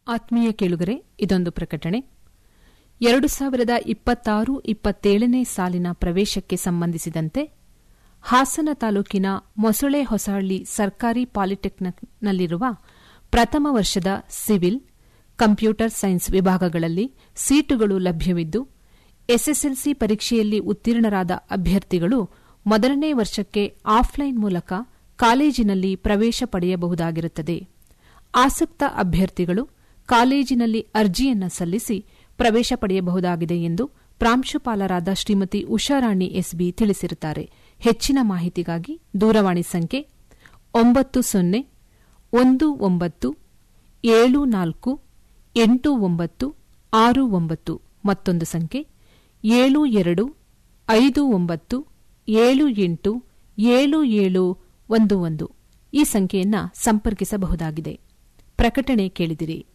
ಆತ್ಮೀಯ ಕೇಳುಗರೆ ಇದೊಂದು ಪ್ರಕಟಣೆ ಎರಡು ಸಾವಿರದ ಇಪ್ಪತ್ತಾರು ಇಪ್ಪತ್ತೇಳನೇ ಸಾಲಿನ ಪ್ರವೇಶಕ್ಕೆ ಸಂಬಂಧಿಸಿದಂತೆ ಹಾಸನ ತಾಲೂಕಿನ ಮೊಸಳೆ ಹೊಸಹಳ್ಳಿ ಸರ್ಕಾರಿ ಪಾಲಿಟೆಕ್ನಿಕ್ನಲ್ಲಿರುವ ಪ್ರಥಮ ವರ್ಷದ ಸಿವಿಲ್ ಕಂಪ್ಯೂಟರ್ ಸೈನ್ಸ್ ವಿಭಾಗಗಳಲ್ಲಿ ಸೀಟುಗಳು ಲಭ್ಯವಿದ್ದು ಎಸ್ಎಸ್ಎಲ್ಸಿ ಪರೀಕ್ಷೆಯಲ್ಲಿ ಉತ್ತೀರ್ಣರಾದ ಅಭ್ಯರ್ಥಿಗಳು ಮೊದಲನೇ ವರ್ಷಕ್ಕೆ ಆಫ್ಲೈನ್ ಮೂಲಕ ಕಾಲೇಜಿನಲ್ಲಿ ಪ್ರವೇಶ ಪಡೆಯಬಹುದಾಗಿರುತ್ತದೆ ಆಸಕ್ತ ಅಭ್ಯರ್ಥಿಗಳು ಕಾಲೇಜಿನಲ್ಲಿ ಅರ್ಜಿಯನ್ನು ಸಲ್ಲಿಸಿ ಪ್ರವೇಶ ಪಡೆಯಬಹುದಾಗಿದೆ ಎಂದು ಪ್ರಾಂಶುಪಾಲರಾದ ಶ್ರೀಮತಿ ಉಷಾರಾಣಿ ಎಸ್ಬಿ ತಿಳಿಸಿರುತ್ತಾರೆ ಹೆಚ್ಚಿನ ಮಾಹಿತಿಗಾಗಿ ದೂರವಾಣಿ ಸಂಖ್ಯೆ ಒಂಬತ್ತು ಸೊನ್ನೆ ಒಂದು ಒಂಬತ್ತು ಏಳು ನಾಲ್ಕು ಎಂಟು ಒಂಬತ್ತು ಆರು ಒಂಬತ್ತು ಮತ್ತೊಂದು ಸಂಖ್ಯೆ ಏಳು ಎರಡು ಐದು ಒಂಬತ್ತು ಏಳು ಎಂಟು ಏಳು ಏಳು ಒಂದು ಒಂದು ಈ ಸಂಖ್ಯೆಯನ್ನು ಸಂಪರ್ಕಿಸಬಹುದಾಗಿದೆ ಪ್ರಕಟಣೆ ಕೇಳಿದಿರಿ